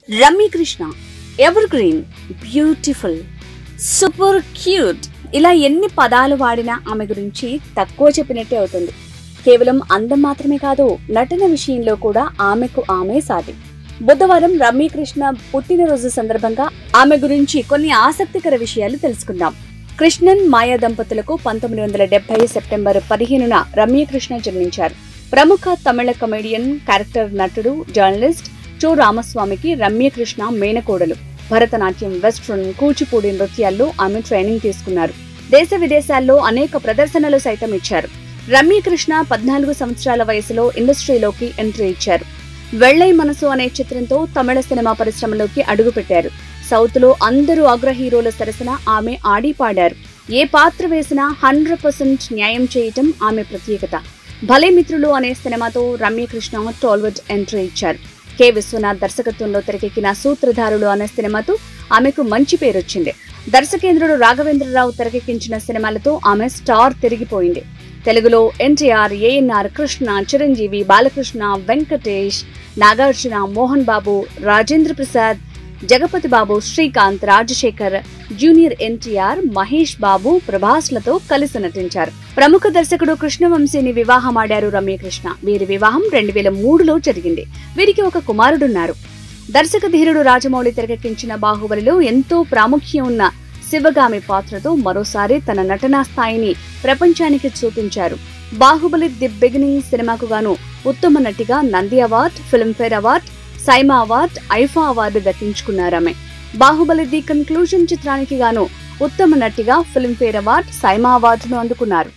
Ramyakrishna evergreen beautiful super cute ఇలా ఎన్ని పదాలు వాడినా ఆమె గురించి తక్కువ చెప్పినట్టే అవుతుంది కేవలం అందం మాత్రమే కాదు నటన విషయంలో కూడా ఆమెకు ఆమె సాటి బుధవారం రమ్యకృష్ణ పుట్టినరోజు సందర్భంగా ఆమె గురించి కొన్ని ఆసక్తికర విషయాలు తెలుసుకుందాం కృష్ణన్ మాయా దంపతులకు పంతొమ్మిది వందల డెబ్బై సెప్టెంబర్ పదిహేనున రమ్యకృష్ణ జన్మించారు ప్రముఖ తమిళ కమెడియన్ క్యారెక్టర్ నటుడు జర్నలిస్ట్ చో రామస్వామికి రమ్యకృష్ణ మేనకోడలు భరతనాట్యం వెస్ట్రన్ కూచిపూడి నృత్యాల్లో ఆమె ట్రైనింగ్ తీసుకున్నారు దేశ విదేశాల్లో అనేక ప్రదర్శనలు సైతం ఇచ్చారు రమ్యకృష్ణ పద్నాలుగు సంవత్సరాల వయసులో ఇండస్ట్రీలోకి ఎంట్రీ ఇచ్చారు వెள்ளై మనసు అనే చిత్రంతో తమిళ సినిమా పరిశ్రమలోకి అడుగుపెట్టారు సౌత్ లో అందరూ అగ్ర హీరోల సరసన ఆమె ఆడి పాడారు ఏ పాత్ర వేసినా హండ్రెడ్ పర్సెంట్ న్యాయం చేయటం ఆమె ప్రత్యేకత భలే మిత్రులు అనే సినిమాతో రమ్యకృష్ణ టాలీవుడ్ ఎంట్రీ ఇచ్చారు కె విశ్వనాథ్ దర్శకత్వంలో తెరకెక్కిన సూత్రధారులు అనే సినిమాతో ఆమెకు మంచి పేరొచ్చింది దర్శకేంద్రుడు రాఘవేంద్రరావు తెరకెక్కించిన సినిమాలతో ఆమె స్టార్ తిరిగిపోయింది తెలుగులో ఎన్టీఆర్ ఏఎన్ఆర్ కృష్ణ చిరంజీవి బాలకృష్ణ వెంకటేష్ నాగార్జున మోహన్ బాబు రాజేంద్ర ప్రసాద్ జగపతి బాబు శ్రీకాంత్ రాజశేఖర్ జూనియర్ ఎన్టీఆర్ మహేష్ బాబు ప్రభాస్లతో కలిసి నటించారు ప్రముఖ దర్శకుడు కృష్ణవంశీని వివాహమాడారు రమ్యకృష్ణ వీరి వివాహం రెండు వేల మూడులో జరిగింది వీరికి ఒక కుమారుడున్నారు దర్శక ధీరుడు రాజమౌళి తెరకెక్కించిన బాహుబలిలో ఎంతో ప్రాముఖ్యం ఉన్న శివగామి పాత్రతో మరోసారి తన నటనా స్థాయిని ప్రపంచానికి చూపించారు బాహుబలి ది బిగినింగ్ సినిమాకు గాను ఉత్తమ నటిగా Nandi award Filmfare award SIIMA award IIFA award దక్కించుకున్నారామె బాహుబలి ది కన్క్లూజన్ చిత్రానికి గాను ఉత్తమ నటిగా ఫిల్మ్ఫేర్ అవార్డ్ సైమా అవార్డును అందుకున్నారు